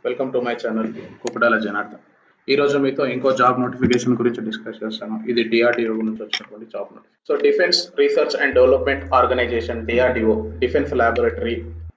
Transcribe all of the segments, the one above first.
Welcome to my channel Kuppadala Janardhan ఈ రోజు మీతో ఇంకో జాబ్ నోటిఫికేషన్ గురించి డిస్కస్ చేస్తాను ఇది డిఆర్డిఓ నుంచి వచ్చినటువంటి job notification so defence research and development organisation DRDO defence laboratory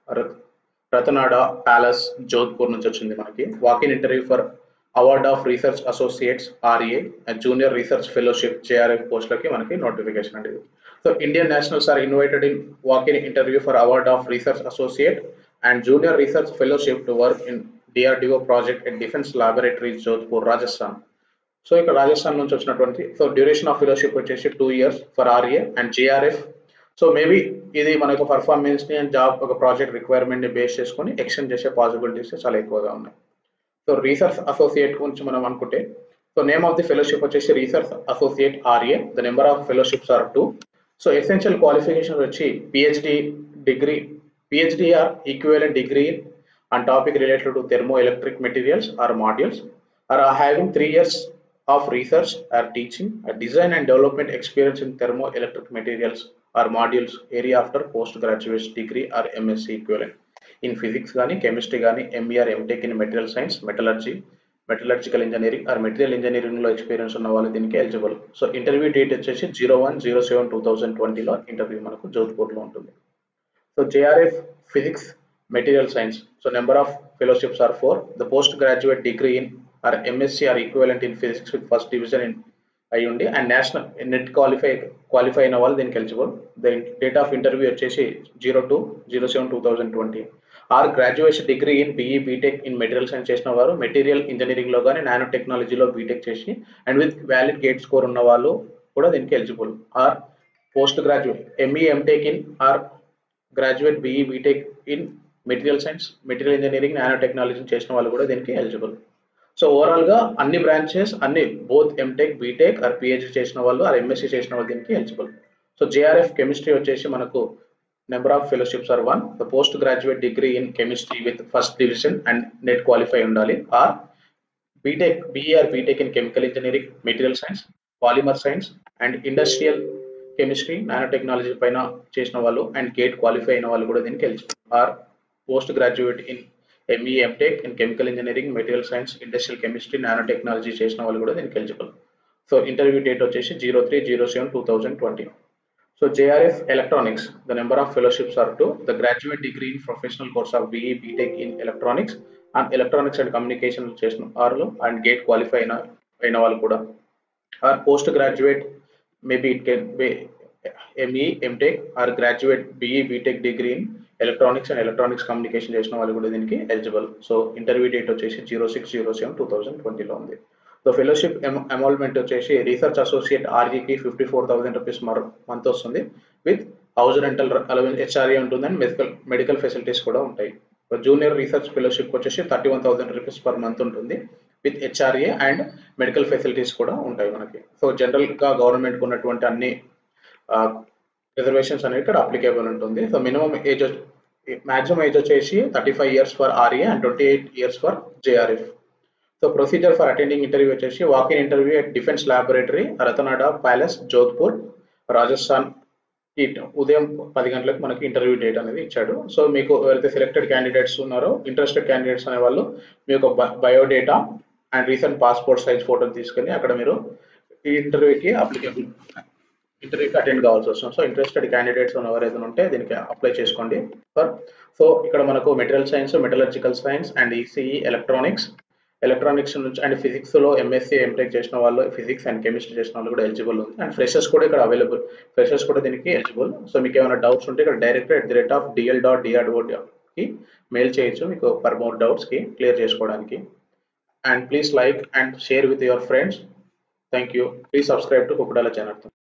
Ratanada palace Jodhpur నుంచి వచ్చింది మనకి walk in interview for award of research associates RA junior research fellowship JRF పోస్టులకి మనకి నోటిఫికేషన్ అండి so Indian nationals are invited in walk in interview for award of research associate and junior research fellowship to work in DRDO project at defence laboratory Jodhpur Rajasthan so ఇక్కడ రాజస్థాన్ నుంచి వచ్చినటువంటి so duration of fellowship వచ్చేసి two years for RA and JRF so maybe ఇది మనకు performance ని and job ఒక project requirement ని base చేసుకొని ఎక్స్టెండ్ చేసే పాసిబిలిటీస్ చాలా ఎక్కువగా ఉన్నాయి సో రీసెర్చ్ అసోసియేట్ గురించి మనం అనుకుంటే so name of the fellowship వచ్చేసి research associate RA the number of fellowships are two so essential qualification వచ్చి PhD degree PhD or equivalent degree on topic related to thermoelectric materials or modules or are having three years of research or teaching a design and development experience in thermoelectric materials or modules area after postgraduate degree or MSc equivalent in physics గానీ chemistry కానీ ME or MTech in material science metallurgy metallurgical engineering or material engineering లో experience ఉన్న వాళ్ళు దీనికి eligible so interview date వచ్చేసి zero one zero seven two thousand ట్వంటీలో interview మనకు జోధ్పూర్లో ఉంటుంది so JRF physics material science. So number of fellowships are four. The postgraduate degree in or MSc are equivalent in physics with first division in అయి ఉండి and national NET qualify qualify అయిన వాళ్ళు దీనికి eligible the date of interview వచ్చేసి zero two zero seven two thousand twenty or graduation degree in BE BTech in material science చేసిన వారు material engineering లో కానీ నానో టెక్నాలజీలో బీటెక్ చేసి and with valid GATE score ఉన్న వాళ్ళు కూడా దీనికి eligible or post graduate ME MTech in or graduate BE BTech in material science material engineering nanotechnology చేసిన వాళ్ళు కూడా దీనికి ఎలిజిబుల్ సో ఓవరాల్ గా అన్ని బ్రాంచెస్ అన్ని both MTech BTech or PhD చేసిన వాళ్ళు ఆర్ ఎంఎస్సీ చేసిన వాళ్ళు దీనికి ఎలిజిబుల్ సో జేఆర్ఎఫ్ కెమిస్ట్రీ వచ్చేసి మనకు number of fellowships are one the post graduate degree in chemistry with first division and NET qualify ఉండాలి or BTech BE or BTech in chemical engineering material science polymer science and industrial chemistry nanotechnology పైన చేసిన వాళ్ళు and GATE qualify అయిన వాళ్ళు కూడా దీనికి eligible or post graduate in ME MTech in chemical engineering material science industrial chemistry nanotechnology చేసిన వాళ్ళు కూడా దీనికి ఎలిజిబుల్ సో ఇంటర్వ్యూ డేట్ వచ్చేసి zero three zero seven two thousand twenty so JRF electronics the number of fellowships are two the graduate degree in professional course of BE BTech in electronics and electronics and communication చేసిన వారు and GATE qualify అయిన అయిన వాళ్ళు కూడా are post graduate maybe it can be ME MTech or graduate BE BTech degree in electronics and electronics communication చేసిన వాళ్ళు కూడా దీనికి ఎలిజిబుల్ సో ఇంటర్వ్యూ డేట్ వచ్చేసి zero six zero seven two thousand ట్వంటీలో ఉంది సో ఫెలోషిప్ అమౌల్మెంట్ వచ్చేసి research associate ఆర్జీకి fifty four thousand rupees per month వస్తుంది with house rental allowance HRA ఉంటుంది అండ్ మెడికల్ మెడికల్ ఫెసిలిటీస్ కూడా ఉంటాయి జూనియర్ రీసెర్చ్ ఫెలోషిప్ వచ్చేసి thirty one thousand rupees per month ఉంటుంది with HRA and medical facilities కూడా ఉంటాయి మనకి సో జనరల్గా గవర్నమెంట్ ఉన్నటువంటి అన్ని రిజర్వేషన్స్ అనేవి ఇక్కడ అప్లికేబుల్ ఉంటుంది so minimum age maximum age వచ్చేసి thirty five years for RA and twenty eight years for JRF so procedure for attending interview వచ్చేసి walk in interview at defence laboratory Ratanada palace Jodhpur Rajasthan ఈ ఉదయం పది గంటలకు మనకి ఇంటర్వ్యూ డేట్ అనేది ఇచ్చాడు సో మీకు ఎవరైతే సెలెక్టెడ్ క్యాండిడేట్స్ ఉన్నారో ఇంట్రెస్టెడ్ క్యాండిడేట్స్ అనే వాళ్ళు మీ యొక్క biodata and recent passport size photo తీసుకొని అక్కడ మీరు ఈ ఇంటర్వ్యూకి అప్లికేబుల్ ఇంటర్వ్యూకి అటెండ్ కావాల్సి వస్తుంది సో ఇంట్రెస్టెడ్ క్యాండిడేట్స్ ఎవరైతే ఉంటే దీనికి అప్లై చేసుకోండి సో ఇక్కడ మనకు material science metallurgical science and ECE electronics electronics నుంచి అండ్ ఫిజిక్స్ లో ఎంఎస్సీ ఎంటెక్ చేసిన వాళ్ళు ఫిజిక్స్ అండ్ కెమిస్ట్రీ చేసిన వాళ్ళు కూడా ఎలిజిబుల్ ఉంది అండ్ ఫ్రెషర్స్ కూడా ఇక్కడ అవైలబుల్ ఫ్రెషర్స్ కూడా దీనికి ఎలిజిబుల్ సో మీకు ఏమైనా డౌట్స్ ఉంటే ఇక్కడ direct at the rate of DL dot DRO కి మెయిల్ చేయొచ్చు మీకు ఫర్ మోర్ డౌట్స్ కి క్లియర్ చేసుకోవడానికి and please like and share with your friends thank you please subscribe to Kukkadala channel